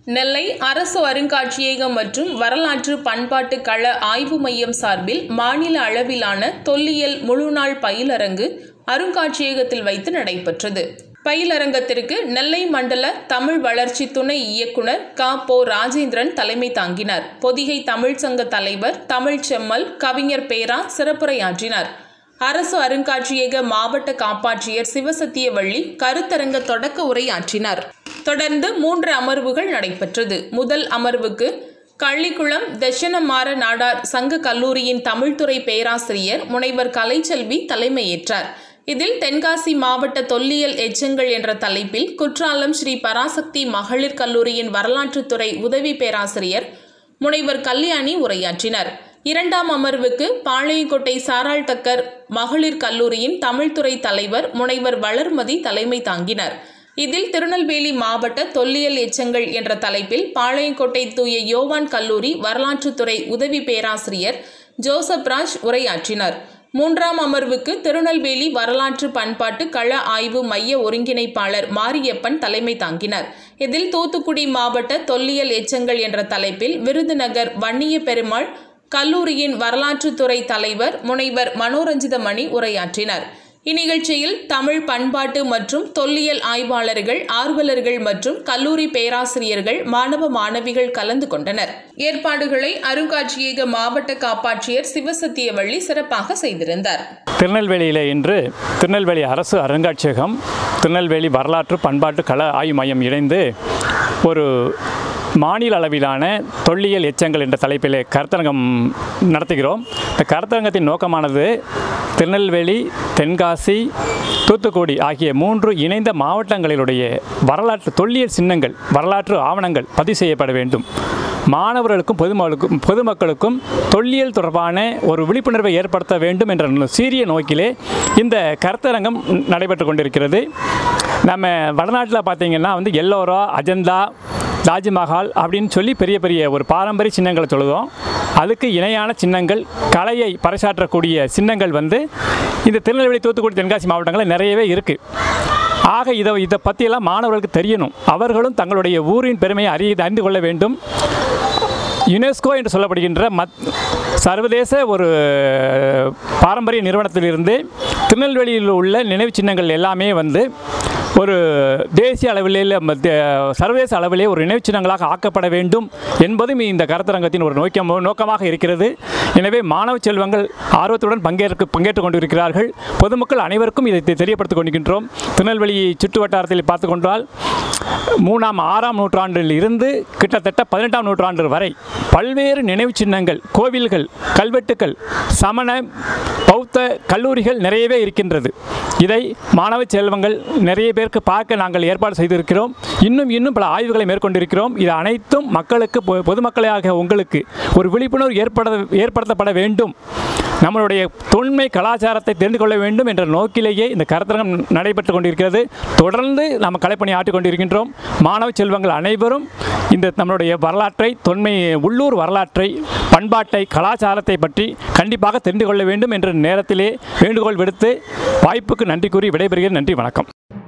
நெல்லை அரசு அருங்காட்சியகம் மற்றும் வரலாற்று பண்பாட்டு கள ஆய்வு மையம் சார்பில் மாநில அளவிலான தொல்லியல் முழுநாள் பயிலரங்கு அருங்காட்சியகத்தில் வைத்து நடைபெற்றது பயிலரங்கத்திற்கு நெல்லை மண்டல தமிழ் வளர்ச்சி துணை இயக்குனர் க போ ராஜேந்திரன் தலைமை தாங்கினார் பொதிகை தமிழ் சங்க தலைவர் தமிழ் செம்மல் கவிஞர் பேரா சிறப்புரையாற்றினார் அரசு அருங்காட்சியக மாவட்ட காப்பாட்சியர் சிவசத்தியவள்ளி கருத்தரங்க தொடக்க உரையாற்றினார் தொடர்ந்து மூன்று அமர்வுகள் நடைபெற்றது முதல் அமர்வுக்கு கள்ளிக்குளம் தட்சிணமாற நாடார் சங்க கல்லூரியின் தமிழ்துறை பேராசிரியர் முனைவர் கலைச்செல்வி தலைமையேற்றார் இதில் தென்காசி மாவட்ட தொல்லியல் எச்சங்கள் என்ற தலைப்பில் குற்றாலம் ஸ்ரீ பராசக்தி மகளிர் கல்லூரியின் வரலாற்றுத்துறை உதவி பேராசிரியர் முனைவர் கல்யாணி உரையாற்றினர் இரண்டாம் அமர்வுக்கு பாளையங்கோட்டை சாராள் தக்கர் மகளிர் கல்லூரியின் தமிழ்துறை தலைவர் முனைவர் வளர்மதி தலைமை தாங்கினர் இதில் திருநெல்வேலி மாவட்ட தொல்லியல் எச்சங்கள் என்ற தலைப்பில் பாளையங்கோட்டை தூய யோவான் கல்லூரி வரலாற்றுத்துறை உதவி பேராசிரியர் ஜோசப் ராஜ் உரையாற்றினர் மூன்றாம் அமர்வுக்கு திருநெல்வேலி வரலாற்று பண்பாட்டு கள ஆய்வு மைய ஒருங்கிணைப்பாளர் மாரியப்பன் தலைமை தாங்கினார் இதில் தூத்துக்குடி மாவட்ட தொல்லியல் எச்சங்கள் என்ற தலைப்பில் விருதுநகர் வன்னிய பெருமாள் கல்லூரியின் வரலாற்றுத்துறை தலைவர் முனைவர் மனோரஞ்சிதமணி உரையாற்றினர் இந்நிகழ்ச்சியில் தமிழ் பண்பாட்டு மற்றும் தொல்லியல் ஆய்வாளர்கள் ஆர்வலர்கள் மற்றும் கல்லூரி பேராசிரியர்கள் மாணவ மாணவிகள் கலந்து கொண்டனர் ஏற்பாடுகளை அருங்காட்சியக மாவட்ட காப்பாட்சியர் சிவசத்தியவள்ளி சிறப்பாக செய்திருந்தார் திருநெல்வேலியில் இன்று திருநெல்வேலி அரசு அருங்காட்சியகம் திருநெல்வேலி வரலாற்று பண்பாட்டு கள ஆய்வு மையம் இணைந்து ஒரு மாநில அளவிலான தொல்லியல் எச்சங்கள் என்ற தலைப்பில் கருத்தரங்கம் நடத்துகிறோம் இந்த கருத்தரங்கத்தின் நோக்கமானது திருநெல்வேலி தென்காசி தூத்துக்குடி ஆகிய மூன்று இணைந்த மாவட்டங்களிலுடைய வரலாற்று தொல்லியல் சின்னங்கள் வரலாற்று ஆவணங்கள் பதிவு செய்யப்பட வேண்டும் மாணவர்களுக்கும் பொதுமக்களுக்கும் பொதுமக்களுக்கும் தொல்லியல் தொடர்பான ஒரு விழிப்புணர்வை ஏற்படுத்த வேண்டும் என்ற சீரிய நோக்கிலே இந்த கருத்தரங்கம் நடைபெற்று கொண்டிருக்கிறது நம்ம வடநாட்டில் பார்த்திங்கன்னா வந்து எல்லோரா அஜந்தா தாஜ்மஹால் அப்படின்னு சொல்லி பெரிய பெரிய ஒரு பாரம்பரிய சின்னங்களை சொல்லுவோம் அதுக்கு இணையான சின்னங்கள் கலையை பறைசாற்றக்கூடிய சின்னங்கள் வந்து இந்த திருநெல்வேலி தூத்துக்குடி தென்காசி மாவட்டங்களில் நிறையவே இருக்குது ஆக இதை இதை பற்றியெல்லாம் மாணவர்களுக்கு தெரியணும் அவர்களும் தங்களுடைய ஊரின் பெருமையை அறிய அறிந்து கொள்ள வேண்டும் யுனெஸ்கோ என்று சொல்லப்படுகின்ற மத் சர்வதேச ஒரு பாரம்பரிய நிறுவனத்திலிருந்து திருநெல்வேலியில் உள்ள நினைவு சின்னங்கள் எல்லாமே வந்து ஒரு தேசிய அளவிலே சர்வதேச அளவிலே ஒரு நினைவு சின்னங்களாக ஆக்கப்பட வேண்டும் என்பதும் இந்த கருத்தரங்கத்தின் ஒரு நோக்கம் நோக்கமாக இருக்கிறது எனவே மாணவ செல்வங்கள் ஆர்வத்துடன் பங்கேற்க பங்கேற்றுக் கொண்டிருக்கிறார்கள் பொதுமக்கள் அனைவருக்கும் இதை தெரியப்படுத்திக் கொண்டிருக்கின்றோம் திருநெல்வேலி சுற்று வட்டாரத்தில் பார்த்து கொண்டால் மூணாம் ஆறாம் நூற்றாண்டில் இருந்து கிட்டத்தட்ட பதினெட்டாம் நூற்றாண்டு வரை பல்வேறு நினைவு சின்னங்கள் கோவில்கள் கல்வெட்டுக்கள் சமண பௌத்த கல்லூரிகள் நிறையவே இருக்கின்றது இதை மாணவ செல்வங்கள் நிறைய பேருக்கு பார்க்க நாங்கள் ஏற்பாடு செய்திருக்கிறோம் இன்னும் இன்னும் பல ஆய்வுகளை மேற்கொண்டிருக்கிறோம் இது அனைத்தும் மக்களுக்கு பொதுமக்களாக உங்களுக்கு ஒரு விழிப்புணர்வு ஏற்பட ஏற்படுத்தப்பட வேண்டும் நம்மளுடைய தொன்மை கலாச்சாரத்தை தெரிந்து கொள்ள வேண்டும் என்ற நோக்கிலேயே இந்த கருத்தரங்கம் நடைபெற்று கொண்டிருக்கிறது தொடர்ந்து நாம் கலைப்பணி ஆற்றிக் கொண்டிருக்கின்றோம் மாணவ செல்வங்கள் அனைவரும் இந்த நம்மளுடைய வரலாற்றை தொன்மை உள்ளூர் வரலாற்றை பண்பாட்டை கலாச்சாரத்தை பற்றி கண்டிப்பாக தெரிந்து கொள்ள வேண்டும் என்ற நேரத்திலே வேண்டுகோள் விடுத்து வாய்ப்புக்கு நன்றி கூறி விடைபெறுகிறேன் நன்றி வணக்கம்